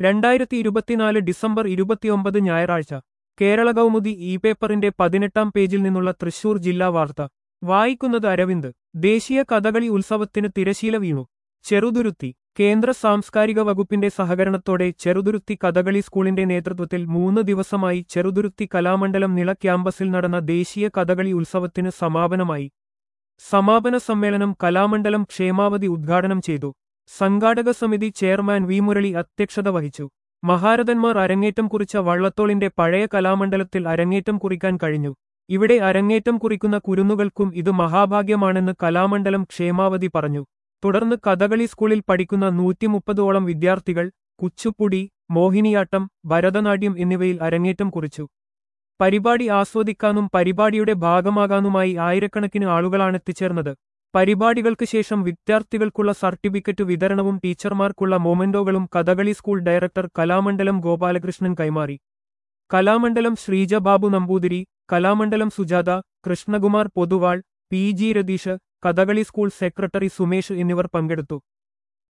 രണ്ടായിരത്തി ഇരുപത്തിനാല് ഡിസംബർ ഇരുപത്തിയൊമ്പത് ഞായറാഴ്ച കേരള കൗമുദി ഇ പേപ്പറിന്റെ പതിനെട്ടാം പേജിൽ നിന്നുള്ള തൃശൂർ ജില്ലാ വാർത്ത വായിക്കുന്നത് അരവിന്ദ് ദേശീയ കഥകളി ഉത്സവത്തിന് തിരശീല വീണു ചെറുതുരുത്തി കേന്ദ്ര സാംസ്കാരിക വകുപ്പിന്റെ സഹകരണത്തോടെ ചെറുതുരുത്തി കഥകളി സ്കൂളിന്റെ നേതൃത്വത്തിൽ മൂന്ന് ദിവസമായി ചെറുതുരുത്തി കലാമണ്ഡലം നിള ക്യാമ്പസിൽ നടന്ന ദേശീയ കഥകളി ഉത്സവത്തിന് സമാപനമായി സമാപന സമ്മേളനം കലാമണ്ഡലം ക്ഷേമാവതി ഉദ്ഘാടനം ചെയ്തു സംഘാടക സമിതി ചെയർമാൻ വി മുരളി അധ്യക്ഷത വഹിച്ചു മഹാരഥന്മാർ അരങ്ങേറ്റം കുറിച്ച വള്ളത്തോളിന്റെ പഴയ കലാമണ്ഡലത്തിൽ അരങ്ങേറ്റം കുറിക്കാൻ കഴിഞ്ഞു ഇവിടെ അരങ്ങേറ്റം കുറിക്കുന്ന കുരുന്നുകൾക്കും ഇത് മഹാഭാഗ്യമാണെന്ന് കലാമണ്ഡലം ക്ഷേമാവതി പറഞ്ഞു തുടർന്ന് കഥകളി സ്കൂളിൽ പഠിക്കുന്ന നൂറ്റിമുപ്പതോളം വിദ്യാർത്ഥികൾ കുച്ചുപ്പുടി മോഹിനിയാട്ടം ഭരതനാട്യം എന്നിവയിൽ അരങ്ങേറ്റം കുറിച്ചു പരിപാടി ആസ്വദിക്കാനും പരിപാടിയുടെ ഭാഗമാകാനുമായി ആയിരക്കണക്കിന് ആളുകളാണ് എത്തിച്ചേർന്നത് പരിപാടികൾക്ക് ശേഷം വിദ്യാർത്ഥികൾക്കുള്ള സർട്ടിഫിക്കറ്റ് വിതരണവും ടീച്ചർമാർക്കുള്ള മൊമെന്റോകളും കഥകളി സ്കൂൾ ഡയറക്ടർ കലാമണ്ഡലം ഗോപാലകൃഷ്ണൻ കൈമാറി Kalamandalam Sreejababu Namboothiri Kalamandalam Sujatha Krishnakumar Poduval P G Ratheesh Kathakali school secretary Sumesh എന്നിവർ പങ്കെടുത്തു